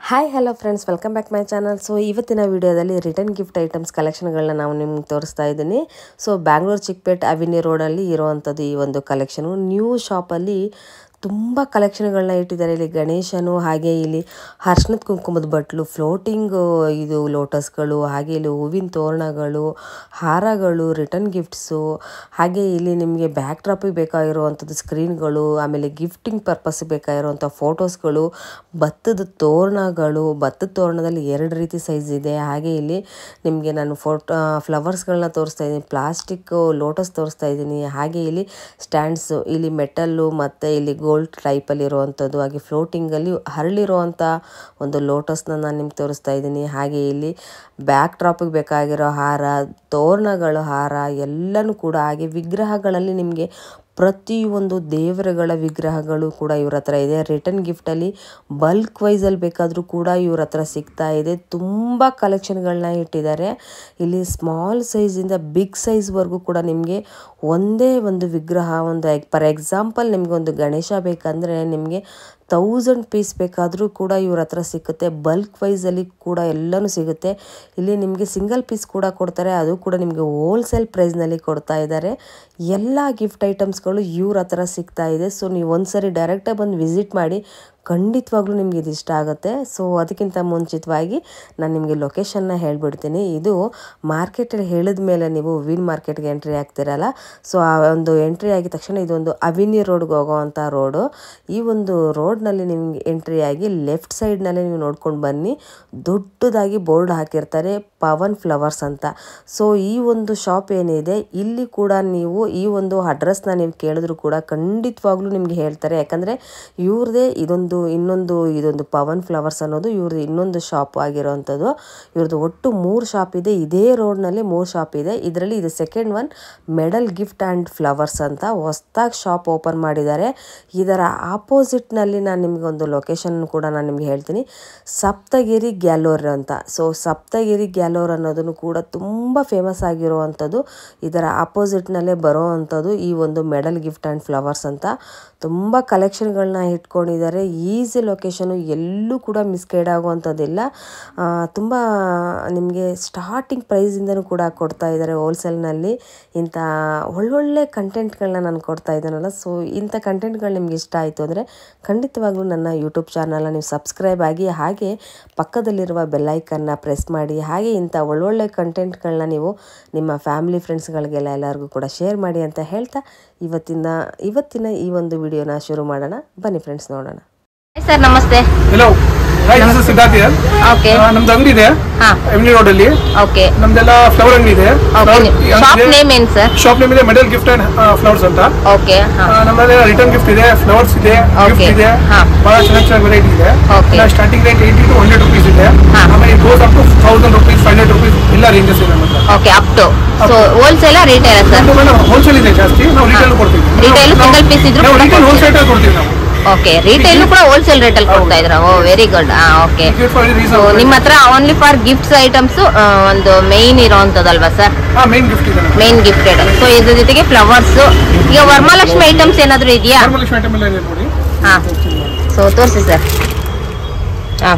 Hi hello friends welcome back my channel so ಇವತ್ತಿನ ವಿಡಿಯೋದಲ್ಲಿ return gift items ಕಲೆಕ್ಷನ್ಗಳನ್ನ ನಾವು ನಿಮ್ಗೆ ತೋರಿಸ್ತಾ ಇದ್ದೀನಿ ಸೊ ಬ್ಯಾಂಗ್ಳೂರು ಚಿಕ್ಪೇಟ್ ಅವಿನಿ ರೋಡಲ್ಲಿ ಇರುವಂಥದ್ದು ಈ ಒಂದು ಕಲೆಕ್ಷನು ನ್ಯೂ ಶಾಪಲ್ಲಿ ತುಂಬ ಕಲೆಕ್ಷನ್ಗಳನ್ನ ಇಟ್ಟಿದ್ದಾರೆ ಇಲ್ಲಿ ಗಣೇಶನು ಹಾಗೆ ಇಲ್ಲಿ ಹರ್ಷಣದ ಕುಂಕುಮದ ಬಟ್ಲು ಫ್ಲೋಟಿಂಗ್ ಇದು ಲೋಟಸ್ಗಳು ಹಾಗೆ ಇಲ್ಲಿ ಹೂವಿನ ತೋರಣಗಳು ಹಾರಗಳು ರಿಟರ್ನ್ ಗಿಫ್ಟ್ಸು ಹಾಗೆ ಇಲ್ಲಿ ನಿಮಗೆ ಬ್ಯಾಕ್ ಡ್ರಾಪಿಗೆ ಬೇಕಾಗಿರುವಂಥದ್ದು ಸ್ಕ್ರೀನ್ಗಳು ಆಮೇಲೆ ಗಿಫ್ಟಿಂಗ್ ಪರ್ಪಸ್ ಬೇಕಾಗಿರುವಂಥ ಫೋಟೋಸ್ಗಳು ಭತ್ತದ ತೋರಣಗಳು ಭತ್ತದ ತೋರಣದಲ್ಲಿ ಎರಡು ರೀತಿ ಸೈಜ್ ಇದೆ ಹಾಗೆ ಇಲ್ಲಿ ನಿಮಗೆ ನಾನು ಫೋಟೋ ಫ್ಲವರ್ಸ್ಗಳನ್ನ ತೋರಿಸ್ತಾ ಇದ್ದೀನಿ ಪ್ಲಾಸ್ಟಿಕ್ ಲೋಟಸ್ ತೋರಿಸ್ತಾ ಇದ್ದೀನಿ ಹಾಗೆ ಇಲ್ಲಿ ಸ್ಟ್ಯಾಂಡ್ಸು ಇಲ್ಲಿ ಮೆಟಲ್ಲು ಮತ್ತು ಇಲ್ಲಿ ಗೋಲ್ಡ್ ಟೈಪಲ್ಲಿ ಇರುವಂಥದ್ದು ಹಾಗೆ ಫ್ಲೋಟಿಂಗಲ್ಲಿ ಹರಳಿರುವಂಥ ಒಂದು ಲೋಟಸ್ನ ನಾನು ನಿಮ್ಗೆ ತೋರಿಸ್ತಾ ಇದ್ದೀನಿ ಹಾಗೆ ಇಲ್ಲಿ ಬ್ಯಾಕ್ ಡ್ರಾಪಿಗೆ ಬೇಕಾಗಿರೋ ಹಾರ ತೋರಣಗಳು ಹಾರ ಎಲ್ಲನೂ ಕೂಡ ಹಾಗೆ ವಿಗ್ರಹಗಳಲ್ಲಿ ನಿಮಗೆ ಪ್ರತಿಯೊಂದು ದೇವರುಗಳ ವಿಗ್ರಹಗಳು ಕೂಡ ಇವ್ರ ಹತ್ರ ಇದೆ ರಿಟರ್ನ್ ಗಿಫ್ಟಲ್ಲಿ ಬಲ್ಕ್ ವೈಸಲ್ಲಿ ಬೇಕಾದರೂ ಕೂಡ ಇವ್ರ ಹತ್ರ ಸಿಗ್ತಾ ಇದೆ ತುಂಬ ಕಲೆಕ್ಷನ್ಗಳನ್ನ ಇಟ್ಟಿದ್ದಾರೆ ಇಲ್ಲಿ ಸ್ಮಾಲ್ ಸೈಜಿಂದ ಬಿಗ್ ಸೈಜ್ವರೆಗೂ ಕೂಡ ನಿಮಗೆ ಒಂದೇ ಒಂದು ವಿಗ್ರಹ ಒಂದು ಫಾರ್ ಎಕ್ಸಾಂಪಲ್ ನಿಮಗೆ ಒಂದು ಗಣೇಶ ಬೇಕಂದರೆ ನಿಮಗೆ ತೌಸಂಡ್ ಪೀಸ್ ಬೇಕಾದರೂ ಕೂಡ ಇವ್ರ ಹತ್ರ ಸಿಗುತ್ತೆ ಬಲ್ಕ್ ವೈಸಲ್ಲಿ ಕೂಡ ಎಲ್ಲನೂ ಸಿಗುತ್ತೆ ಇಲ್ಲಿ ನಿಮಗೆ ಸಿಂಗಲ್ ಪೀಸ್ ಕೂಡ ಕೊಡ್ತಾರೆ ಅದು ಕೂಡ ನಿಮಗೆ ಹೋಲ್ಸೇಲ್ ಪ್ರೈಸ್ನಲ್ಲಿ ಕೊಡ್ತಾ ಇದ್ದಾರೆ ಎಲ್ಲ ಗಿಫ್ಟ್ ಐಟಮ್ಸ್ಗಳು ಇವ್ರ ಹತ್ರ ಸಿಗ್ತಾ ಇದೆ ಸೊ ನೀವು ಒಂದ್ಸರಿ ಡೈರೆಕ್ಟಾಗಿ ಬಂದು ವಿಸಿಟ್ ಮಾಡಿ ಖಂಡಿತವಾಗ್ಲೂ ನಿಮಗೆ ಇದು ಇಷ್ಟ ಆಗುತ್ತೆ ಸೊ ಅದಕ್ಕಿಂತ ಮುಂಚಿತವಾಗಿ ನಾನು ನಿಮಗೆ ಲೊಕೇಶನ್ನ ಹೇಳಿಬಿಡ್ತೀನಿ ಇದು ಮಾರ್ಕೆಟಲ್ಲಿ ಹೇಳಿದ ಮೇಲೆ ನೀವು ಹೂವಿನ ಮಾರ್ಕೆಟ್ಗೆ ಎಂಟ್ರಿ ಆಗ್ತಿರಲ್ಲ ಸೊ ಆ ಒಂದು ಎಂಟ್ರಿ ಆಗಿದ ತಕ್ಷಣ ಇದೊಂದು ಅವಿನಿ ರೋಡ್ಗೆ ಹೋಗೋವಂಥ ರೋಡು ಈ ಒಂದು ರೋಡ್ನಲ್ಲಿ ನಿಮಗೆ ಎಂಟ್ರಿ ಆಗಿ ಲೆಫ್ಟ್ ಸೈಡ್ನಲ್ಲಿ ನೀವು ನೋಡ್ಕೊಂಡು ಬನ್ನಿ ದೊಡ್ಡದಾಗಿ ಬೋರ್ಡ್ ಹಾಕಿರ್ತಾರೆ ಪವನ್ ಫ್ಲವರ್ಸ್ ಅಂತ ಸೊ ಈ ಒಂದು ಶಾಪ್ ಏನಿದೆ ಇಲ್ಲಿ ಕೂಡ ನೀವು ಈ ಒಂದು ಅಡ್ರೆಸ್ನ ನೀವು ಕೇಳಿದ್ರು ಕೂಡ ಖಂಡಿತವಾಗ್ಲೂ ನಿಮಗೆ ಹೇಳ್ತಾರೆ ಯಾಕಂದರೆ ಇವ್ರದೇ ಇದೊಂದು ಇನ್ನೊಂದು ಇದೊಂದು ಪವನ್ ಫ್ಲವರ್ಸ್ ಅನ್ನೋದು ಇವ್ರದ್ದು ಇನ್ನೊಂದು ಶಾಪ್ ಆಗಿರೋವಂಥದ್ದು ಇವ್ರದ್ದು ಒಟ್ಟು ಮೂರು ಶಾಪ್ ಇದೆ ಇದೇ ರೋಡ್ನಲ್ಲಿ ಮೂರು ಶಾಪ್ ಇದೆ ಇದರಲ್ಲಿ ಇದು second one medal gift and flowers ಅಂತ ಹೊಸ್ದಾಗಿ ಶಾಪ್ ಓಪನ್ ಮಾಡಿದ್ದಾರೆ ಇದರ ಆಪೋಸಿಟ್ನಲ್ಲಿ ನಾನು ನಿಮಗೆ ಒಂದು ಲೊಕೇಶನ್ ಕೂಡ ನಾನು ನಿಮ್ಗೆ ಹೇಳ್ತೀನಿ ಸಪ್ತಗಿರಿ ಗ್ಯಾಲೋರ್ ಅಂತ ಸೊ ಸಪ್ತಗಿರಿ ಗ್ಯಾಲೋರ್ ಅನ್ನೋದನ್ನು ಕೂಡ ತುಂಬ ಫೇಮಸ್ ಆಗಿರುವಂಥದ್ದು ಇದರ ಆಪೋಸಿಟ್ನಲ್ಲೇ ಬರೋ ಅಂಥದ್ದು ಈ ಒಂದು ಮೆಡಲ್ ಗಿಫ್ಟ್ ಆ್ಯಂಡ್ ಫ್ಲವರ್ಸ್ ಅಂತ ತುಂಬ ಕಲೆಕ್ಷನ್ಗಳನ್ನ ಇಟ್ಕೊಂಡಿದ್ದಾರೆ ಈಸಿ ಲೊಕೇಶನು ಎಲ್ಲೂ ಕೂಡ ಮಿಸ್ಗೈಡ್ ಆಗುವಂಥದ್ದಿಲ್ಲ ತುಂಬ ನಿಮಗೆ ಸ್ಟಾರ್ಟಿಂಗ್ ಪ್ರೈಸಿಂದನೂ ಕೂಡ ಕೊಡ್ತಾ ಇದ್ದಾರೆ ಹೋಲ್ಸೇಲ್ನಲ್ಲಿ ಇಂಥ ಒಳ್ಳೊಳ್ಳೆ ಕಂಟೆಂಟ್ಗಳನ್ನ ನಾನು ಕೊಡ್ತಾ ಇದ್ದಾನಲ್ಲ ಸೊ ಇಂಥ ಕಂಟೆಂಟ್ಗಳು ನಿಮ್ಗೆ ಇಷ್ಟ ಆಯಿತು ಅಂದರೆ ಖಂಡಿತವಾಗ್ಲೂ ನನ್ನ ಯೂಟ್ಯೂಬ್ ಚಾನಲ್ನ ನೀವು ಸಬ್ಸ್ಕ್ರೈಬ್ ಆಗಿ ಹಾಗೆ ಪಕ್ಕದಲ್ಲಿರುವ ಬೆಲ್ಲೈಕನ್ನ ಪ್ರೆಸ್ ಮಾಡಿ ಹಾಗೆ ಇಂಥ ಒಳ್ಳೊಳ್ಳೆ ಕಂಟೆಂಟ್ಗಳನ್ನ ನೀವು ನಿಮ್ಮ ಫ್ಯಾಮಿಲಿ ಫ್ರೆಂಡ್ಸ್ಗಳಿಗೆಲ್ಲ ಎಲ್ಲರಿಗೂ ಕೂಡ ಶೇರ್ ಮಾಡಿ ಅಂತ ಹೇಳ್ತಾ ಇವತ್ತಿನ ಇವತ್ತಿನ ಈ ಒಂದು ವಿಡಿಯೋನ ಶುರು ಮಾಡೋಣ ಬನ್ನಿ ಫ್ರೆಂಡ್ಸ್ ನೋಡೋಣ ಸರ್ ನಮಸ್ತೆ hello hi this is Siddharth here. Okay ಆ, ನಮ್ದು ಅಂಗಡಿ ಇದೆ ಹಾ ಎಮ್ನಿ ರೋಡ್ ಅಲ್ಲಿ ಓಕೆ ನಮ್ದೆಲ್ಲ ಫ್ಲವರ್ ಅಂಗಡಿ ಇದೆ ಓಕೆ ಶಾಪ್ ನೇಮ್ ಏನು ಸರ್ ಶಾಪ್ ನೇಮ್ ಇದೆ ಮೆಡಲ್ ಗಿಫ್ಟ್ ಅಂಡ್ ಫ್ಲವರ್ಸ್ ಅಂತ ಓಕೆ ಆ, ಹಾಂ ನಮ್ಮಲ್ಲಿ ರಿಟರ್ನ್ ಗಿಫ್ಟ್ ಇದೆ ಫ್ಲವರ್ಸ್ ಇದೆ ಗಿಫ್ಟ್ Okay. ಇದೆ ಹಾ. ಬಹಳ ಚೆನ್ನಾಗಿ ಚೆನ್ನಾಗಿ ವೆರೈಟಿ ಇದೆ Okay. Starting rate eighty to hundred rupees ಇದೆ ಹಾ. ಆಮೇಲೆ goes up to thousand rupees five hundred rupees ಎಲ್ಲ ರೇಂಜಸ್ ಇದೆ ನಮ್ಮ ಹತ್ರ okay up to so wholesale retail sir wholesale ಇದೆ ಜಾಸ್ತಿ ನಾವು ರಿಟೇಲ್ ಕೊಡ್ತೀವಿ Retail single piece ಇದ್ರೂ ನಾವು ಕೂಡ ರಿಟೇಲ್ ಕೊಡ್ತೀವಿ. ಹೋಲ್ಸೇಲ್ ಕೊಡ್ತೀವಿ ನಾವು ಓಕೆ ರಿಟೇಲ್ ಕೂಡ ಹೋಲ್ಸೇಲ್ ರೇಟಲ್ಲಿ ಕೊಡ್ತಾ ಇದ್ರ ಓ ವೆರಿ ಗುಡ್ ಹಾಂ okay Gift for so reasonable ನಿಮ್ಮ ಹತ್ರ ಓನ್ಲಿ ಫಾರ್ ಗಿಫ್ಟ್ಸ್ ಐಟಮ್ಸ್ ಒಂದು ಮೇಯ್ನ್ ಇರೋವಂಥದ್ದಲ್ವಾ ಸರ್ ಹಾ ಮೇನ್ ಗಿಫ್ಟ್ ಇದೆ ನಮ್ದು. ಮೇನ್ ಗಿಫ್ಟೆಡ್ ಸೊ ಇದ್ರ ಜೊತೆಗೆ ಫ್ಲವರ್ಸ್ ಈಗ ವರಮಹಾಲಕ್ಷ್ಮಿ ಐಟಮ್ಸ್ ಏನಾದರೂ ಇದೆಯಾ ವರಮಹಾಲಕ್ಷ್ಮಿ ಐಟಮ್ ಎಲ್ಲ ಇದೆ ನೋಡಿ ಹಾಂ ಸೊ ತೋರಿಸಿ ಸರ್ ಹಾಂ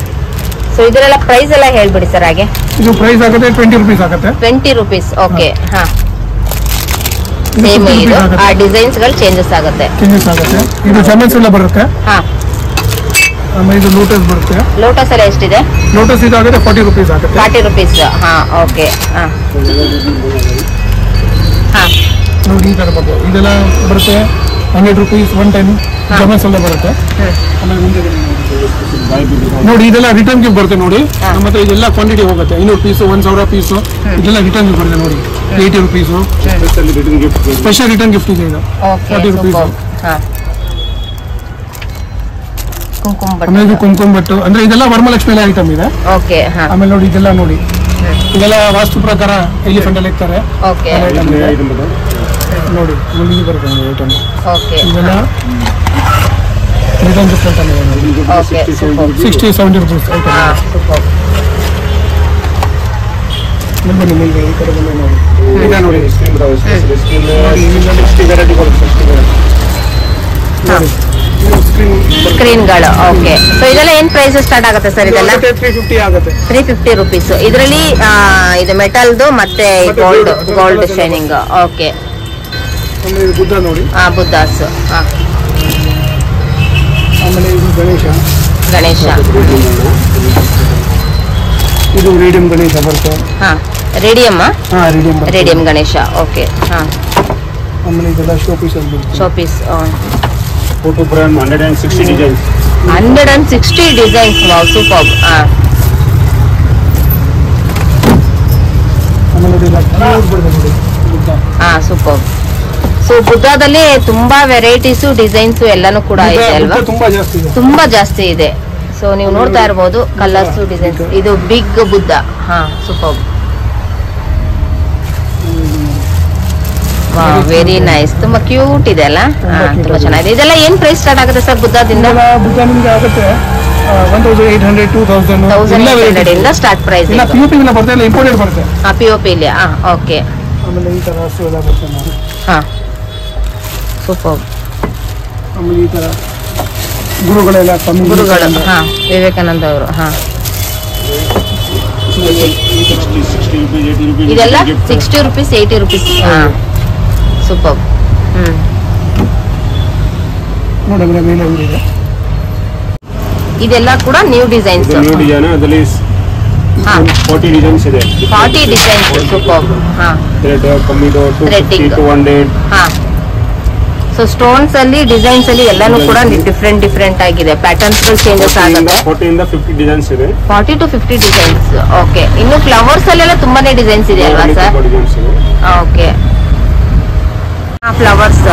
ಸೊ ಇದರೆಲ್ಲ ಪ್ರೈಸ್ ಎಲ್ಲ ಹೇಳ್ಬಿಡಿ ಸರ್ ಹಾಗೆ ಇದು ಪ್ರೈಸ್ ಆಗುತ್ತೆ ಟ್ವೆಂಟಿ ರುಪೀಸ್ ಆಗುತ್ತೆ ಟ್ವೆಂಟಿ ರುಪೀಸ್ ಓಕೆ ಹಾಂ ಇದು ಸೇಮ್ 50 ಇದು rupees ಆ ಆಗುತ್ತೆ. ಡಿಸೈನ್ಸ್ಗಳು ಚೇಂಜಸ್ ಆಗುತ್ತೆ ಚೇಂಜಸ್ ಆಗುತ್ತೆ ಇದು ಜಮನ್ಸ್ ಎಲ್ಲ ಬರುತ್ತೆ ಹಾಂ ಆಮೇಲೆ ಇದು ಲೋಟಸ್ ಬರುತ್ತೆ ಲೋಟಸ್ ಎಲ್ಲ ಎಷ್ಟಿದೆ ಲೋಟಸ್ ಇದು ಆಗುತ್ತೆ ಫಾರ್ಟಿ ರುಪೀಸ್ ಆಗುತ್ತೆ ಫಾರ್ಟಿ ರುಪೀಸ್ ಹಾಂ ಓಕೆ ಹಾಂ ಹಾಂ ನೋಡಿ ಈ ತರ ಬರುತ್ತೆ ಇದೆಲ್ಲ ಬರುತ್ತೆ ಹಂಡ್ರೆಡ್ ರುಪೀಸ್ ಒನ್ ಟೈಮ್ ಜಮನ್ಸ್ ಎಲ್ಲ ಬರುತ್ತೆ ಆಮೇಲೆ ಮುಂದೆ ನೋಡಿ ಇದೆಲ್ಲ ರಿಟರ್ನ್ ಗಿಫ್ಟ್ ಬರುತ್ತೆ ನೋಡಿ ನಮ್ಮ ಹತ್ರ ಇದೆಲ್ಲ ಕ್ವಾಂಟಿಟಿ ಹೋಗುತ್ತೆ ಐನೂರು ಪೀಸು ಒಂದ್ ಸಾವಿರ ಪೀಸು ಇದೆಲ್ಲ ರಿಟರ್ನ್ ಗಿಫ್ಟ್ ಬರುತ್ತೆ ನೋಡಿ eighty rupees special return gift ಇದೆ ಇದು ಓಕೆ ಫಾರ್ಟಿ ರುಪೀಸ್ ಹಾಂ ಕುಂಕುಮ ಆಮೇಲೆ ಇದು ಬಟ್ಟೆ ಕುಂಕುಮ ಬಟ್ಟು ಅಂದ್ರೆ ಇದೆಲ್ಲ ವರಮಲಕ್ಷ್ಮಿ ಐಟಮ್ ಇದೆ ಓಕೆ ಹಾಂ ಆಮೇಲೆ ನೋಡಿ ಇದೆಲ್ಲ ನೋಡಿ ಇದೆಲ್ಲ ವಾಸ್ತು ಪ್ರಕಾರ ಎಲಿಫೆಂಟ್ ಅಲ್ಲಿ ಇರ್ತಾರೆ ಓಕೆ ಐಟಮ್ ಇದೆ ನೋಡಿ ಇಲ್ಲಿ ಬರುತ್ತೆ ಐಟಮ್ ಓಕೆ ಇದೆಲ್ಲ ರಿಟರ್ನ್ ಗಿಫ್ಟ್ ಅಂತ okay super sixty seventy rupees item ಹಾಂ ಸೂಪರ್ ಇಲ್ಲಿ ಬನ್ನಿ ಮುಂದೆ ಈ ಕಡೆ ಬಂದು ನೋಡಿ ಇದೆ ನೋಡಿ ನೋಡಿ, ಇಲ್ಲೆಲ್ಲ ಹಾಂ ಸ್ಕ್ರೀನ್ ಸ್ಕ್ರೀನ್ಗಳು ಓಕೆ ಸೊ ಇದೆಲ್ಲ ಏನ್ ಪ್ರೈಸ್ ಸ್ಟಾರ್ಟ್ ಆಗುತ್ತೆ ಸರ್ ಇದೆಲ್ಲ ತ್ರೀ ಫಿಫ್ಟಿ ಆಗುತ್ತೆ ತ್ರೀ ಫಿಫ್ಟಿ ರುಪೀಸ್ ಇದರಲ್ಲಿ ಇದು ಮೆಟಲ್ದು ಮತ್ತೆ ಮತ್ತೆ gold gold, gold gold shining okay ಆಮೇಲೆ ಇದು ಬುದ್ಧ ನೋಡಿ ಹಾ ಬುದ್ಧಾಸ್ ಹಾ ಆಮೇಲೆ ಇದು ಗಣೇಶ ಗಣೇಶ ಇದು ರೇಡಿಯಂ ಗಣೇಶ ಬರುತ್ತೆ ಹಾ ರೇಡಿಯಮ್ ಹಾ ರೇಡಿಯಂ ರೇಡಿಯಂ ಗಣೇಶ ಓಕೆ ಹಾ ಆಮೇಲೆ ಇದೆಲ್ಲ ಶೋ ಪೀಸ್ ಅಲ್ಲಿ ಬರುತ್ತೆ show piece Photo brand 160 designs. Hundred and sixty designs wow super ಹಾ ಆಮೇಲೆ ಇದೆಲ್ಲ cute ಬರುತ್ತೆ ನೋಡಿ ಬುದ್ಧ ಹಾ ಸೂಪರ್ ಸೊ ಬುದ್ಧದಲ್ಲಿ ತುಂಬಾ ವೆರೈಟೀಸು ಡಿಸೈನ್ಸ್ ಎಲ್ಲಾನು ಕೂಡ ಇದೆ ಬುದ್ಧ- ಅಲ್ವಾ ಬುದ್ಧ ತುಂಬಾ ಜಾಸ್ತಿ ಇದೆ ತುಂಬಾ ಜಾಸ್ತಿ ಇದೆ ಸೊ ನೀವು ನೋಡ್ತಾ ಇರ್ಬೋದು ಕಲರ್ಸ್ ಡಿಸೈನ್ಸ್ ಇದು ಬಿಗ್ ಬುದ್ಧ ಹಾ ಸೂಪರ್ ವೆರಿ ನೈಸ್ ತುಂಬಾ ಕ್ಯೂಟ್ ಇದೆ ಅಲ್ಲ ಹಾ ತುಂಬಾ cute ತುಂಬಾ ಆಗಿದೆ. ಚೆನ್ನಾಗಿದೆ ಇದೆಲ್ಲ ಏನ್ ಪ್ರೈಸ್ ಸ್ಟಾರ್ಟ್ ಆಗುತ್ತೆ ಸರ್ ಬುದ್ಧದಿಂದ ಇದೆಲ್ಲ ಬುದ್ಧ ನಿಮ್ಗೆ ಆಗುತ್ತೆ one thousand eight hundred two thousand thousand eight hundred ಇಂದ ಸ್ಟಾರ್ಟ್ ಪ್ರೈಸ್ ಇಲ್ಲ ಪಿ ಯು ಪಿ ಎಲ್ಲ ಬರುತ್ತೆ ಇಲ್ಲ ಇಂಪೋರ್ಟೆಡ್ ಬರುತ್ತೆ ಪಿ ಒ ಪಿ ಇಲ್ಲಿ ಹಾ ಓಕೆ ಆಮೇಲೆ ಈ ತರ ಹಸು ಎಲ್ಲ ಬರುತ್ತೆ ನೋಡಿ ಹಾ ಸೂಪರ್ ಆಮೇಲೆ ಈ ತರ ಗುರುಗಳೆಲ್ಲ ಕಮ್ಮಿ ಗುರುಗಳು ಹಾ ವಿವೇಕಾನಂದ ಅವರು ಹಾ 60, 60 rupees, 80 rupees. ಇದೆಲ್ಲ gift. Sixty rupees eighty rupees ಹಾ ಸೂಪರ್ ಹ್ಮ್ ನೋಡಿ ಅವರ ಮೇಲೆ ಊರಿದೆ ಇದೆಲ್ಲ ಕೂಡ ನ್ಯೂ ಡಿಸೈನ್ಸ್ ಇದು new design, ಅದರಲ್ಲಿ ಹಾ 40 designs ಇದೆ ಫಾರ್ಟಿ ಡಿಸೈನ್ಸ್ ಸೂಪರ್ ಹಾ ಥ್ರೆಡ್ ಕಮ್ಮಿದು to fifty Threading. To hundred ಹಾ ಸೊ ಸ್ಟೋನ್ಸ್ ಅಲ್ಲಿ ಡಿಸೈನ್ಸ್ ಅಲ್ಲಿ ಎಲ್ಲಾನು ಕೂಡ ಡಿಫ್ರೆಂಟ್ ಡಿಫ್ರೆಂಟ್ ಆಗಿದೆ ಪ್ಯಾಟರ್ನ್ಸ್ ಚೇಂಜಸ್ ಆಗುತ್ತೆ ಫೋರ್ಟಿಯಿಂದ ಫಿಫ್ಟಿ ಡಿಸೈನ್ಸ್ ಇದೆ forty to fifty designs okay ಇನ್ನು ಫ್ಲವರ್ಸ್ ಅಲ್ಲೆಲ್ಲ ತುಂಬಾನೇ ಡಿಸೈನ್ಸ್ ಇದೆ ಅಲ್ವಾ ಸರ್ ಡಿಸೈನ್ಸ್ ಇದೆ ಓಕೆ ಫ್ಲವರ್ಸ್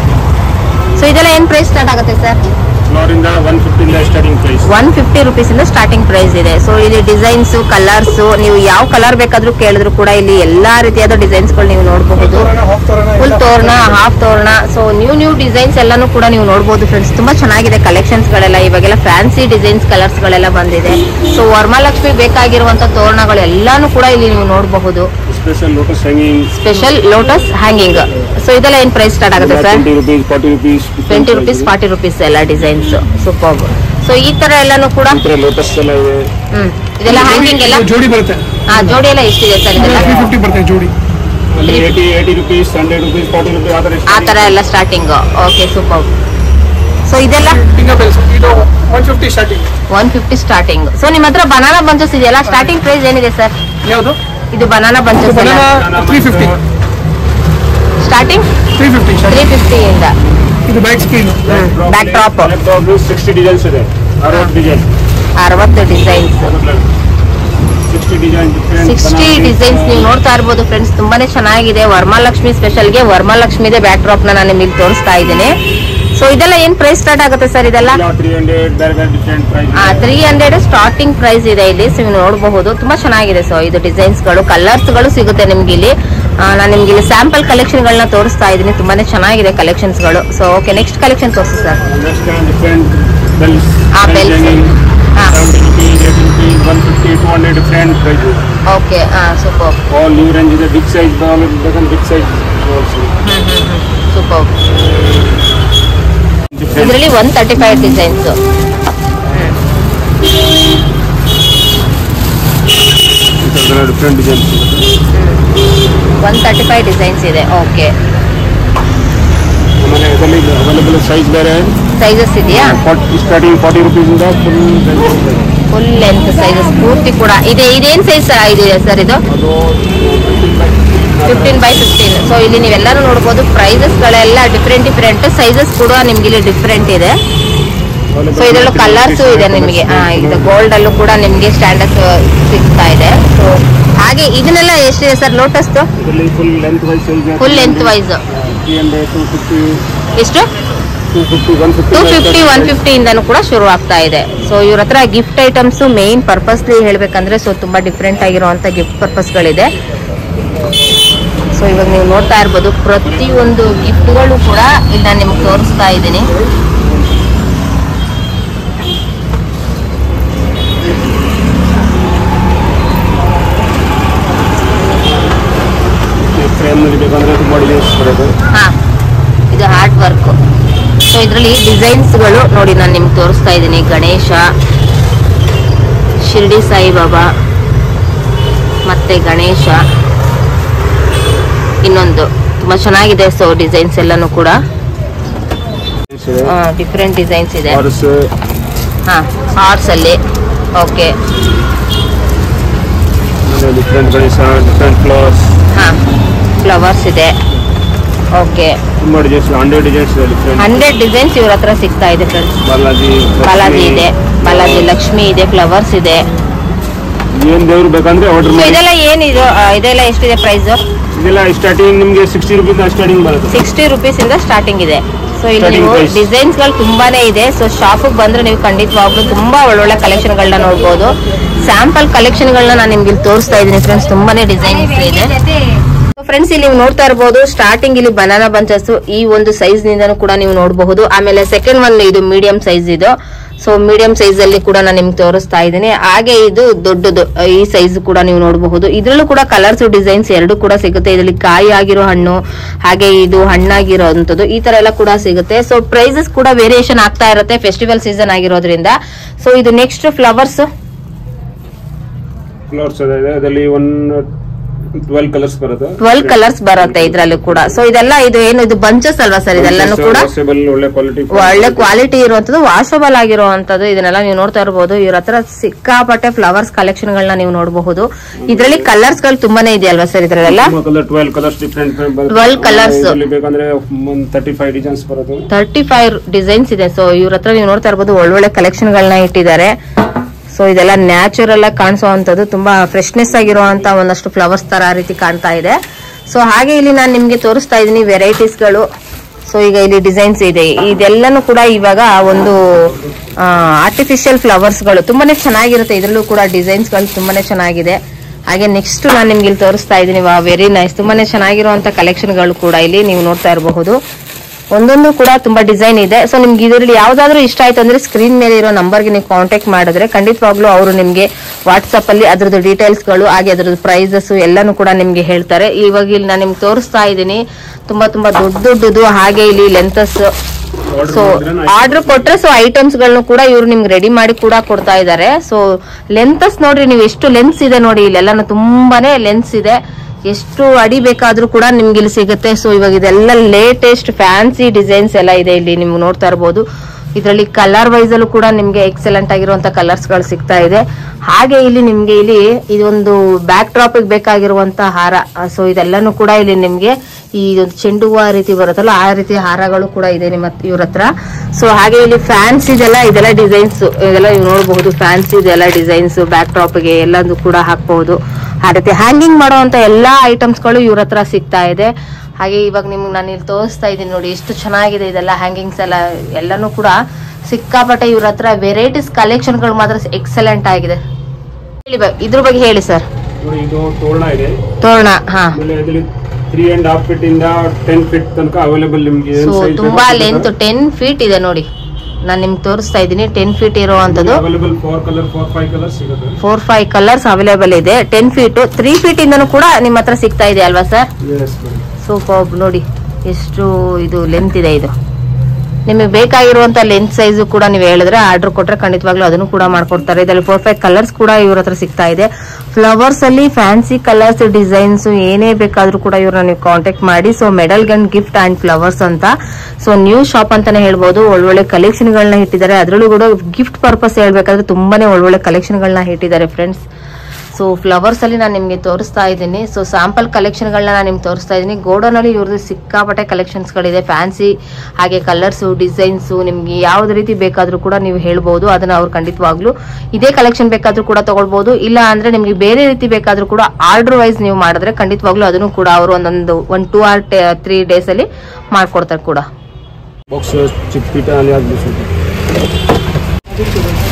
ಸೊ ಇದೆಲ್ಲ ಏನ್ ಪ್ರೈಸ್ ಸ್ಟಾರ್ಟ್ ಆಗುತ್ತೆ ಸರ್ ಫ್ಲೋರ್ ಇಂದ ಒನ್ ಫಿಫ್ಟಿಯಿಂದ starting price one fifty rupees ಇಂದ ಸ್ಟಾರ್ಟಿಂಗ್ ಪ್ರೈಸ್ ಇದೆ ಸೊ ಇಲ್ಲಿ ಡಿಸೈನ್ಸ್ ಕಲರ್ಸ್ ನೀವು ಯಾವ ಕಲರ್ ಬೇಕಾದ್ರೂ ಕೇಳಿದ್ರು ಕೂಡ ಇಲ್ಲಿ ಎಲ್ಲಾ ರೀತಿಯಾದ ಡಿಸೈನ್ಸ್ ಗಳು ನೀವು ನೋಡಬಹುದು ತೋರಣ ಹಾಫ್ ತೋರಣ ಫುಲ್ ಎಲ್ಲ ತೋರಣ ಹಾಫ್ ತೋರಣ ಸೊ ನ್ಯೂ ನ್ಯೂ ಡಿಸೈನ್ಸ್ ಎಲ್ಲಾನು ಕೂಡ ನೀವು ನೋಡಬಹುದು ಫ್ರೆಂಡ್ಸ್ ತುಂಬಾ ಚೆನ್ನಾಗಿದೆ ಕಲೆಕ್ಷನ್ಸ್ ಗಳೆಲ್ಲ ಇವಾಗೆಲ್ಲ ಫ್ಯಾನ್ಸಿ ಡಿಸೈನ್ಸ್ ಕಲರ್ಸ್ ಗಳೆಲ್ಲ ಬಂದಿದೆ ಸೊ ವರಮಹಾಲಕ್ಷ್ಮಿ ಬೇಕಾಗಿರುವಂತ ತೋರಣಗಳು ಎಲ್ಲಾನು ಕೂಡ ಇಲ್ಲಿ ನೀವು ನೋಡಬಹುದು special lotus hanging special lotus hanging so ಇದೆಲ್ಲ ಏನ್ ಪ್ರೈಸ್ ಸ್ಟಾರ್ಟ್ ಆಗುತ್ತೆ sir twenty rupees forty rupees twenty rupees forty rupees ಎಲ್ಲ ಡಿಸೈನ್ಸ್ ಸೂಪರ್ ಸೊ ಈ ತರ ಎಲ್ಲಾನು ಕೂಡ ಈ ಥರ ಲೋಟಸ್ ಎಲ್ಲ ಇದೆ ಹ್ಮ್ ಇದೆಲ್ಲ ಹ್ಯಾಂಗಿಂಗ್ ಎಲ್ಲ ಇದು ಜೋಡಿ ಬರುತ್ತೆ ಹಾ ಜೋಡಿ ಎಲ್ಲ ಎಷ್ಟಿದೆ ಸರ್ ಇದೆಲ್ಲ ತ್ರೀ ಫಿಫ್ಟಿ ಬರುತ್ತೆ ಜೋಡಿ ಅಲ್ಲಿ eighty eighty rupees hundred rupees forty rupees ಆ ಥರ ಆ ತರ ಎಲ್ಲ ಸ್ಟಾರ್ಟಿಂಗ್ ಓಕೆ ಸೂಪರ್ ಸೊ ಇದೆಲ್ಲ ಫಿಂಗರ್ ಬೆಲ್ಸ್ ಇದು one fifty starting one fifty starting so ನಿಮ್ಮ ಹತ್ರ ಬನಾನಾ ಬಂಚಸ್ ಇದೆಯಲ್ಲ ಸ್ಟಾರ್ಟಿಂಗ್ ಪ್ರೈಸ್ ಏನಿದೆ ಸರ್ ಯಾವುದು ಇದು ಬನಾನಾ ಬಂಚಸ್ ಎಲ್ಲ banana three fifty starting three fifty three ಫಿಫ್ಟಿಯಿಂದ ಇದು back screen back top sixty designs ಇದೆ ಅರವತ್ತು ಡಿಸೈನ್ ಅರವತ್ತು designs sixty design sixty designs ನೀವು ನೋಡ್ತಾ ಇರ್ಬೋದು ಫ್ರೆಂಡ್ಸ್ ತುಂಬಾನೇ ಚೆನ್ನಾಗಿದೆ ವರಮಹಾಲಕ್ಷ್ಮಿ ಸ್ಪೆಷಲ್ಗೆ ವರಮಹಾಲಕ್ಷ್ಮಿದೆ ಬ್ಯಾಕ್ ಡ್ರಾಪ್ ನ ನಾನು ನಿಮಗೆ ತೋರಿಸ್ತಾ ಇದ್ದೀನಿ ಸೊ ಇದೆಲ್ಲ ಏನ್ ಪ್ರೈಸ್ ಸ್ಟಾರ್ಟ್ ಆಗುತ್ತೆ ಸರ್ ಇದೆಲ್ಲ ತ್ರೀ ಹಂಡ್ರೆಡ್ ಬೇರೆ ಬೇರೆ different price three hundred starting price ಇದೆ ಇಲ್ಲಿ ಸೊ ನೀವು ನೋಡಬಹುದು ತುಂಬಾ ಚೆನ್ನಾಗಿದೆ ಸೊ ಇದು ಡಿಸೈನ್ಸ್ ಗಳು ಕಲರ್ಸ್ ಗಳು ಸಿಗುತ್ತೆ ನಿಮ್ಗೆ ಇಲ್ಲಿ ನಾನು ನಿಮ್ಗೆ ಇಲ್ಲಿ ಸ್ಯಾಂಪಲ್ ಕಲೆಕ್ಷನ್ ಗಳನ್ನ ತೋರಿಸ್ತಾ ಇದ್ದೀನಿ ತುಂಬಾನೇ ಚೆನ್ನಾಗಿದೆ ಕಲೆಕ್ಷನ್ಸ್ ಗಳು ಸೊ ಓಕೆ ನೆಕ್ಸ್ಟ್ ಕಲೆಕ್ಷನ್ ತೋರಿಸಿ ಸರ್ ನೆಕ್ಸ್ಟ್ ಡಿಫ್ರೆಂಟ್ ಬೆಲ್ಸ್ ಆ, bells. ಹಾ. Seventy rupees eighty rupees one fifty two hundred different price okay super all new range ಇದೆ big size big size super different ಇದರಲ್ಲಿ one thirty five designs different designs one thirty five designs ಇದೆ okay ಆಮೇಲೆ ಇದರಲ್ಲಿ available size ಬೇರೆ sizes ಇದೆಯಾ forty starting forty ರುಪೀಸಿಂದ full full length sizes ಪೂರ್ತಿ ಕೂಡ ಇದೆ ಇದೇನ್ ಸೈಜ್ ಇದೆ ಸರ್ ಇದು ಅದು ಫಿಫ್ಟೀನ್ ಬೈ ಫಿಫ್ಟೀನ್ ಸೊ ಇಲ್ಲಿ ನೀವೆಲ್ಲರೂ ನೋಡ್ಬೋದು ಪ್ರೈಸಸ್ ಗಳೆಲ್ಲ ಡಿಫ್ರೆಂಟ್ ಡಿಫ್ರೆಂಟ್ ಸೈಜಸ್ ಕೂಡ ನಿಮ್ಗೆ ಇಲ್ಲಿ ಡಿಫ್ರೆಂಟ್ ಇದೆ ಸೊ ಇದರಲ್ಲೂ ಕಲರ್ಸ್ ಇದೆ ನಿಮಗೆ ಆ, ಇದು ಗೋಲ್ಡ್ ಅಲ್ಲೂ ಕೂಡ ನಿಮ್ಗೆ ಸ್ಟ್ಯಾಂಡರ್ಡ್ಸ್ ಸಿಗ್ತಾ ಇದೆ ಸೊ ಹಾಗೆ ಇದನ್ನೆಲ್ಲ ಎಷ್ಟಿದೆ ಸರ್ ಲೋಟಸ್ ಇದರಲ್ಲಿ full length wise size full length wise three hundred two fifty ಎಷ್ಟು two fifty one two fifty fifty one fifty ಇಂದನೂ ಕೂಡ ಶುರು ಆಗ್ತಾ ಇದೆ ಸೊ ಇವ್ರ ಹತ್ರ ಗಿಫ್ಟ್ ಐಟಮ್ಸ್ ಮೇನ್ ಪರ್ಪಸ್ಲಿ ಹೇಳ್ಬೇಕಂದ್ರೆ ಸೊ ತುಂಬಾ ಡಿಫ್ರೆಂಟ್ ಆಗಿರುವಂತ ಗಿಫ್ಟ್ ಪರ್ಪಸ್ಗಳಿದೆ ಸೊ ಇವಾಗ ನೀವು ನೋಡ್ತಾ ಇರ್ಬೋದು ಪ್ರತಿಯೊಂದು ಗಿಫ್ಟ್ಗಳು ಕೂಡ ಇಲ್ಲಿ ನಾನು ನಿಮ್ಗೆ ತೋರಿಸ್ತಾ ಇದ್ದೀನಿ ಫ್ರೇಮ್ನಲ್ಲಿ ಬೇಕಂದ್ರೆ ತುಂಬ ಡಿಸೈನ್ಸ್ ಬರೋದು ಹಾ ಇದು ಹಾರ್ಡ್ ವರ್ಕ್ ಸೊ ಸೊ ಇದರಲ್ಲಿ ಡಿಸೈನ್ಸ್ಗಳು ನೋಡಿ ನಾನು ನಿಮ್ಗೆ ತೋರಿಸ್ತಾ ಇದ್ದೀನಿ ಗಣೇಶ ಶಿರ್ಡಿ ಸಾಯಿಬಾಬಾ ಮತ್ತೆ ಗಣೇಶ ಇನ್ನೊಂದು ತುಂಬಾ ಚೆನ್ನಾಗಿದೆ ಸೊ ಡಿಸೈನ್ಸ್ ಎಲ್ಲಾನು ಕೂಡ ಡಿಫ್ರೆಂಟ್ ಡಿಸೈನ್ಸ್ ಇದೆ Horse, ಹಾ ಹಾರ್ಸ್ ಅಲ್ಲಿ ಓಕೆ ಆಮೇಲೆ different ಗಣೇಶ ಡಿಫ್ರೆಂಟ್ ಫ್ಲವರ್ಸ್ ಹಾ ಫ್ಲವರ್ಸ್ ಇದೆ ಓಕೆ ತುಂಬಾ ಡಿಸೈನ್ಸ್ ಹಂಡ್ರೆಡ್ ಡಿಸೈನ್ಸ್ ಇದೆ ಡಿಫ್ರೆಂಟ್ ಹಂಡ್ರೆಡ್ ಡಿಸೈನ್ಸ್ ಇವ್ರ ಹತ್ರ ಸಿಗ್ತಾ ಇದೆ ಫ್ರೆಂಡ್ಸ್ ಬಾಲಾಜಿ ಬಾಲಾಜಿ ಲಕ್ಷ್ಮಿ, ಇದೆ ಬಾಲಾಜಿ ಲಕ್ಷ್ಮಿ ಇದೆ ಫ್ಲವರ್ಸ್ ಇದೆ ಏನ್ ದೇವ್ರು ಬೇಕಂದ್ರೆ ಆರ್ಡರ್ ಸೊ ಮಾಡಿ ಇದೆಲ್ಲ ಏನಿದು ಆ, ಇದೆಲ್ಲ ಎಷ್ಟಿದೆ ಪ್ರೈಸ್ ಇದೆಲ್ಲ ಸ್ಟಾರ್ಟಿಂಗ್ ನಿಮ್ಗೆ ಸಿಕ್ಸ್ಟಿ ರುಪೀಸ್ ಸ್ಟಾರ್ಟಿಂಗ್ ಬರುತ್ತೆ ಸಿಕ್ಸ್ಟಿ ರುಪೀಸ್ ಇಂದ ಸ್ಟಾರ್ಟಿಂಗ್ ಇದೆ ಸೊ ಇಲ್ಲಿ Starting ನೀವು price. ಡಿಸೈನ್ಸ್ ಗಳು ತುಂಬಾನೇ ಇದೆ ಸೊ ಶಾಪಿಗೆ ಬಂದ್ರೆ ನೀವು ಖಂಡಿತವಾಗ್ಲೂ ತುಂಬಾ ಒಳ್ಳೊಳ್ಳೆ ಕಲೆಕ್ಷನ್ ಗಳನ್ನ ನೋಡ್ಬೋದು ಸ್ಯಾಂಪಲ್ ಕಲೆಕ್ಷನ್ ಗಳನ್ನ ನಾನು ನಿಮ್ಗೆ ಇಲ್ಲಿ ತೋರಿಸ್ತಾ ಇದ್ದೀನಿ ಫ್ರೆಂಡ್ಸ್ ತುಂಬಾನೇ ಡಿಸೈನ್ಸ್ ಇದೆ ಫ್ರೆಂಡ್ಸ್ ಇಲ್ಲಿ ನೀವು ನೋಡ್ತಾ ಇರಬಹುದು ಸ್ಟಾರ್ಟಿಂಗ್ ಇಲ್ಲಿ ಬನಾನಾ ಬಂಚಸ್ ಈ ಒಂದು ಸೈಜ್ ನಿಂದನೂ ಕೂಡ ನೀವು ನೋಡಬಹುದು ಆಮೇಲೆ ಸೆಕೆಂಡ್ ಒನ್ ಇದು ಮೀಡಿಯಂ ಸೈಜ್ ಇದು ಸೊ ಮೀಡಿಯಂ ಸೈಜ್ ಅಲ್ಲಿ ಕೂಡ ನಾನು ನಿಮ್ಗೆ ತೋರಿಸ್ತಾ ಇದ್ದೀನಿ ಹಾಗೆ ಇದು ದೊಡ್ಡದು ಈ ಸೈಜ್ ಕೂಡ ನೀವು ನೋಡಬಹುದು ಇದ್ರಲ್ಲೂ ಕೂಡ ಕಲರ್ಸ್ ಡಿಸೈನ್ಸ್ ಎರಡು ಕೂಡ ಸಿಗುತ್ತೆ ಇದರಲ್ಲಿ ಕಾಯಿ ಆಗಿರೋ ಹಣ್ಣು ಹಾಗೆ ಇದು ಹಣ್ಣಾಗಿರೋ ಅಂತದ್ದು ಈ ತರ ಎಲ್ಲ ಕೂಡ ಸಿಗುತ್ತೆ ಸೊ ಪ್ರೈಸಸ್ ಕೂಡ ವೇರಿಯೇಷನ್ ಆಗ್ತಾ ಇರುತ್ತೆ ಫೆಸ್ಟಿವಲ್ ಸೀಸನ್ ಆಗಿರೋದ್ರಿಂದ ಸೊ ಇದು ನೆಕ್ಸ್ಟ್ ಫ್ಲವರ್ಸ್ ಫ್ಲವರ್ಸ್ ಇದೆ ಅದರಲ್ಲಿ ಒನ್ ಟ್ವೆಲ್ ಕಲರ್ಸ್ ಬರುತ್ತೆ ಟ್ವೆಲ್ ಕಲರ್ಸ್ ಬರುತ್ತೆ ಇದ್ರಲ್ಲೂ ಕೂಡ ಸೊ ಇದೆಲ್ಲ ಇದು ಏನು ಇದು ಬಂಚಸ್ ಅಲ್ವಾ ಸರ್ ಇದೆಲ್ಲಾನು ಕೂಡ Washable, ಒಳ್ಳೆ ಕ್ವಾಲಿಟಿ ಒಳ್ಳೆ ಕ್ವಾಲಿಟಿ ಇರುವಂತದ್ದು ವಾಷಬಲ್ ಆಗಿರುವಂತದ್ದು ಇದನ್ನೆಲ್ಲ ನೀವು ನೋಡ್ತಾ ಇರಬಹುದು ಇವ್ರ ಹತ್ರ ಸಿಕ್ಕಾಪಟ್ಟೆ ಫ್ಲವರ್ಸ್ ಕಲೆಕ್ಷನ್ ಗಳನ್ನ ನೀವು ನೋಡಬಹುದು ಇದ್ರಲ್ಲಿ ಕಲರ್ಸ್ ಗಳು ತುಂಬಾನೇ ಇದೆ ಅಲ್ವಾ ಸರ್ ಇದ್ರಲ್ಲೆಲ್ಲ colour twelve colours different 12 colours. ಬೇಕಂದ್ರೆ ತರ್ಟಿ ಫೈವ್ ಡಿಸೈನ್ಸ್ ಬರುತ್ತೆ ತರ್ಟಿ ಫೈವ್ ಡಿಸೈನ್ಸ್ ಇದೆ ಸೊ ಇವ್ರ ಹತ್ರ ನೀವು ನೋಡ್ತಾ ಇರಬಹುದು ಒಳ್ಳೊಳ್ಳೆ ಕಲೆಕ್ಷನ್ ಗಳನ್ನ ಇಟ್ಟಿದ್ದಾರೆ ಸೊ ಇದೆಲ್ಲ ನ್ಯಾಚುರಲ್ ಆಗಿ ಕಾಣಿಸುವಂತದ್ದು ತುಂಬಾ ಫ್ರೆಶ್ನೆಸ್ ಆಗಿರುವಂತ ಒಂದಷ್ಟು ಫ್ಲವರ್ಸ್ ತರ ಆ ರೀತಿ ಕಾಣ್ತಾ ಇದೆ ಸೊ ಹಾಗೆ ಇಲ್ಲಿ ನಾನು ನಿಮ್ಗೆ ತೋರಿಸ್ತಾ ಇದ್ದೀನಿ ವೆರೈಟೀಸ್ ಗಳು ಸೊ ಈಗ ಇಲ್ಲಿ ಡಿಸೈನ್ಸ್ ಇದೆ ಇದೆಲ್ಲನೂ ಕೂಡ ಇವಾಗ ಒಂದು ಆರ್ಟಿಫಿಷಿಯಲ್ ಫ್ಲವರ್ಸ್ ಗಳು ತುಂಬಾನೇ ಚೆನ್ನಾಗಿರುತ್ತೆ ಇದ್ರಲ್ಲೂ ಕೂಡ ಡಿಸೈನ್ಸ್ ಗಳು ತುಂಬಾನೇ ಚೆನ್ನಾಗಿದೆ ಹಾಗೆ ನೆಕ್ಸ್ಟ್ ನಾನು ನಿಮ್ಗೆ ಇಲ್ಲಿ ತೋರಿಸ್ತಾ ಇದ್ದೀನಿ ವಾ ವೆರಿ ನೈಸ್ ತುಂಬಾನೇ ಚೆನ್ನಾಗಿರುವಂತ ಕಲೆಕ್ಷನ್ ಗಳು ಕೂಡ ಇಲ್ಲಿ ನೀವು ನೋಡ್ತಾ ಇರಬಹುದು ಒಂದೊಂದು ಕೂಡ ತುಂಬಾ ಡಿಸೈನ್ ಇದೆ ಸೊ ನಿಮ್ಗೆ ಇದರಲ್ಲಿ ಯಾವ್ದಾದ್ರು ಇಷ್ಟ ಆಯ್ತು ಅಂದ್ರೆ ಸ್ಕ್ರೀನ್ ಮೇಲೆ ಇರೋ ನಂಬರ್ಗೆ ನೀವು ಕಾಂಟ್ಯಾಕ್ಟ್ ಮಾಡಿದ್ರೆ ಖಂಡಿತವಾಗ್ಲೂ ಅವರು ನಿಮ್ಗೆ ವಾಟ್ಸ್ಆಪ್ ಅಲ್ಲಿ ಅದ್ರದ್ದು ಡೀಟೇಲ್ಸ್ ಗಳು ಹಾಗೆ ಅದ್ರದ್ದು ಪ್ರೈಸಸ್ ಎಲ್ಲಾನು ಕೂಡ ನಿಮ್ಗೆ ಹೇಳ್ತಾರೆ ಇವಾಗ ಇಲ್ಲಿ ನಾನು ನಿಮ್ಗೆ ತೋರಿಸ್ತಾ ಇದ್ದೀನಿ ತುಂಬಾ ತುಂಬಾ ದೊಡ್ಡ ದೊಡ್ಡದು ಹಾಗೆ ಇಲ್ಲಿ ಲೆಂತಸ್ ಸೊ ಆರ್ಡರ್ ಕೊಟ್ರೆ ಸೊ ಐಟಮ್ಸ್ ಗಳನ್ನು ಕೂಡ ಇವ್ರು ನಿಮ್ಗೆ ರೆಡಿ ಮಾಡಿ ಕೂಡ ಕೊಡ್ತಾ ಇದ್ದಾರೆ ಸೊ ಲೆಂತಸ್ ನೋಡ್ರಿ ನೀವು ಎಷ್ಟು ಲೆನ್ಸ್ ಇದೆ ನೋಡಿ ಇಲ್ಲೆಲ್ಲಾನು ತುಂಬಾನೇ ಲೆನ್ಸ್ ಇದೆ ಎಷ್ಟು ಅಡಿ ಬೇಕಾದ್ರೂ ಕೂಡ ನಿಮ್ಗೆ ಇಲ್ಲಿ ಸಿಗುತ್ತೆ ಸೊ ಇವಾಗ ಇದೆಲ್ಲ ಲೇಟೆಸ್ಟ್ ಫ್ಯಾನ್ಸಿ ಡಿಸೈನ್ಸ್ ಎಲ್ಲ ಇದೆ ಇಲ್ಲಿ ನಿಮ್ಗೆ ನೋಡ್ತಾ ಇರ್ಬೋದು ಇದರಲ್ಲಿ ಕಲರ್ ವೈಸ್ ಅಲ್ಲೂ ಕೂಡ ನಿಮ್ಗೆ ಎಕ್ಸಲೆಂಟ್ ಆಗಿರುವಂತ ಕಲರ್ಸ್ ಗಳು ಸಿಗ್ತಾ ಇದೆ ಹಾಗೆ ಇಲ್ಲಿ ನಿಮ್ಗೆ ಇಲ್ಲಿ ಇದೊಂದು ಬ್ಯಾಕ್ ಡ್ರಾಪ್ ಬೇಕಾಗಿರುವಂತ ಹಾರ ಸೊ ಇದೆಲ್ಲಾನು ಕೂಡ ಇಲ್ಲಿ ನಿಮ್ಗೆ ಈ ಒಂದು ಚೆಂಡು ಹೂವ ರೀತಿ ಬರುತ್ತಲ್ಲ ಆ ರೀತಿ ಹಾರಗಳು ಕೂಡ ಇದೆ ನಿಮ್ಮ ಇವ್ರ ಹತ್ರ ಸೊ ಹಾಗೆ ಇಲ್ಲಿ ಫ್ಯಾನ್ಸ್ ಇದೆಲ್ಲ ಇದೆಲ್ಲ ಡಿಸೈನ್ಸ್ ಇದೆಲ್ಲ ನೀವು ನೋಡಬಹುದು ಫ್ಯಾನ್ಸಿ ಇದೆಲ್ಲ ಡಿಸೈನ್ಸ್ ಬ್ಯಾಕ್ ಗೆ ಎಲ್ಲದೂ ಕೂಡ ಹಾಕಬಹುದು ಆ ರೀತಿ ಹ್ಯಾಂಗಿಂಗ್ ಮಾಡುವಂತ ಎಲ್ಲಾ ಐಟಮ್ಸ್ ಗಳು ಇವ್ರ ಹತ್ರ ಸಿಗ್ತಾ ಇದೆ ಹಾಗೆ ಇವಾಗ ನಿಮ್ಗೆ ನಾನು ಇಲ್ಲಿ ತೋರಿಸ್ತಾ ಇದ್ದೀನಿ ನೋಡಿ ಎಷ್ಟು ಚೆನ್ನಾಗಿದೆ ಇದೆಲ್ಲ ಹ್ಯಾಂಗಿಂಗ್ಸ್ ಎಲ್ಲ ಎಲ್ಲಾನು ಕೂಡ ಸಿಕ್ಕಾಪಟ್ಟೆ ಇವ್ರ ಹತ್ರ ವೆರೈಟೀಸ್ ಕಲೆಕ್ಷನ್ ಗಳು ಮಾತ್ರ ಎಕ್ಸಲೆಂಟ್ ಆಗಿದೆ ಹೇಳಿ ಬ- ಇದ್ರ ಬಗ್ಗೆ ಹೇಳಿ ಸರ್ ನೋಡಿ ಇದು ತೋರಣ ಇದೆ ತೋರಣ ಹಾ ಆಮೇಲೆ ಇದರಲ್ಲಿ ತ್ರೀ ಅಂಡ್ ಹಾಫ್ ಫೀಟ್ ಇಂದ ಟೆನ್ ಫೀಟ್ ತನಕ ಅವೈಲೇಬಲ್ ನಿಮ್ಗೆ ಏನ್ ಸೊ size ತುಂಬಾ ಬೇಕು ಲೆಂತ್ ಟೆನ್ ಫೀಟ್ ಇದೆ ನೋಡಿ ನಾನು ನಿಮ್ಗೆ ತೋರಿಸ್ತಾ ಇದ್ದೀನಿ ಟೆನ್ ಫೀಟ್ ಇರುವಂತದ್ದು available four colour four five colour ಸಿಗುತ್ತೆ ಫೋರ್ ಫೈವ್ ಕಲರ್ಸ್ ಅವೈಲೇಬಲ್ ಇದೆ ಟೆನ್ ಫೀಟ್ ತ್ರೀ ಫೀಟ್ ಇಂದನೂ ಕೂಡ ನಿಮ್ಮ ಹತ್ರ ಸಿಗ್ತಾ ಇದೆ ಅಲ್ವಾ ಸರ್ ಎಸ್ ಮೇಡಮ್ ಸೂಪರ್ ನೋಡಿ ಎಷ್ಟು ಇದು ಲೆಂತ್ ಇದೆ ಇದು ನಿಮಗೆ ಬೇಕಾಗಿರುವಂತ ಲೆಂತ್ ಸೈಜ್ ಕೂಡ ನೀವು ಹೇಳಿದ್ರೆ ಆರ್ಡರ್ ಕೊಟ್ರೆ ಖಂಡಿತವಾಗ್ಲೂ ಅದನ್ನು ಕೂಡ ಮಾಡ್ಕೊಡ್ತಾರೆ ಇದರಲ್ಲಿ ಫೋರ್ ಫೈವ್ ಕಲರ್ಸ್ ಕೂಡ ಇವ್ರ ಹತ್ರ ಸಿಗ್ತಾ ಇದೆ ಫ್ಲವರ್ಸ್ ಅಲ್ಲಿ ಫ್ಯಾನ್ಸಿ ಕಲರ್ಸ್ ಡಿಸೈನ್ಸ್ ಏನೇ ಬೇಕಾದ್ರೂ ಕೂಡ ಇವ್ರನ್ನ ನೀವು ಕಾಂಟ್ಯಾಕ್ಟ್ ಮಾಡಿ ಸೊ ಮೆಡಲ್ ಗನ್ ಗಿಫ್ಟ್ ಅಂಡ್ ಫ್ಲವರ್ಸ್ ಅಂತ ಸೊ ನ್ಯೂ ಶಾಪ್ ಅಂತಾನೆ ಹೇಳ್ಬೋದು ಒಳ್ಳೊಳ್ಳೆ ಕಲೆಕ್ಷನ್ ಗಳನ್ನ ಇಟ್ಟಿದ್ದಾರೆ ಅದರಲ್ಲೂ ಕೂಡ ಗಿಫ್ಟ್ ಪರ್ಪಸ್ ಹೇಳ್ಬೇಕಾದ್ರೆ ತುಂಬಾನೇ ಒಳ್ಳೊಳ್ಳೆ ಕಲೆಕ್ಷನ್ ಗಳನ್ನ ಇಟ್ಟಿದ್ದಾರೆ ಫ್ರೆಂಡ್ಸ್ ಸೊ ಫ್ಲವರ್ಸ್ ಅಲ್ಲಿ ನಾನು ನಿಮ್ಗೆ ತೋರಿಸ್ತಾ ಇದ್ದೀನಿ ಸೊ ಸ್ಯಾಂಪಲ್ ಕಲೆಕ್ಷನ್ ಗಳನ್ನ ನಾನು ನಿಮ್ಗೆ ತೋರಿಸ್ತಾ ಇದ್ದೀನಿ ಗೋಡನ್ ಅಲ್ಲಿ ಇವ್ರದ್ದು ಸಿಕ್ಕಾಪಟ್ಟೆ ಕಲೆಕ್ಷನ್ಸ್ ಗಳಿದೆ ಫ್ಯಾನ್ಸಿ ಹಾಗೆ ಕಲರ್ಸ್ ಡಿಸೈನ್ಸ್ ನಿಮ್ಗೆ ಯಾವ್ದು ರೀತಿ ಬೇಕಾದ್ರೂ ಕೂಡ ನೀವು ಹೇಳ್ಬೋದು ಅದನ್ನ ಅವ್ರು ಖಂಡಿತವಾಗ್ಲೂ ಇದೇ ಕಲೆಕ್ಷನ್ ಬೇಕಾದ್ರೂ ಕೂಡ ತಗೊಳ್ಬಹುದು ಇಲ್ಲ ಅಂದ್ರೆ ನಿಮ್ಗೆ ಬೇರೆ ರೀತಿ ಬೇಕಾದ್ರೂ ಕೂಡ ಆರ್ಡರ್ ವೈಸ್ ನೀವು ಮಾಡಿದ್ರೆ ಖಂಡಿತವಾಗ್ಲೂ ಅದನ್ನು ಕೂಡ ಅವರು ಒಂದೊಂದು one two or three days ಅಲ್ಲಿ ಮಾಡ್ಕೊಡ್ತಾರೆ ಕೂಡ ಬಾಕ್ಸ್ ಚಿಪ್ ಪೀಟ ಅಲ್ಲಿ ಆಗ್ಬೇಕು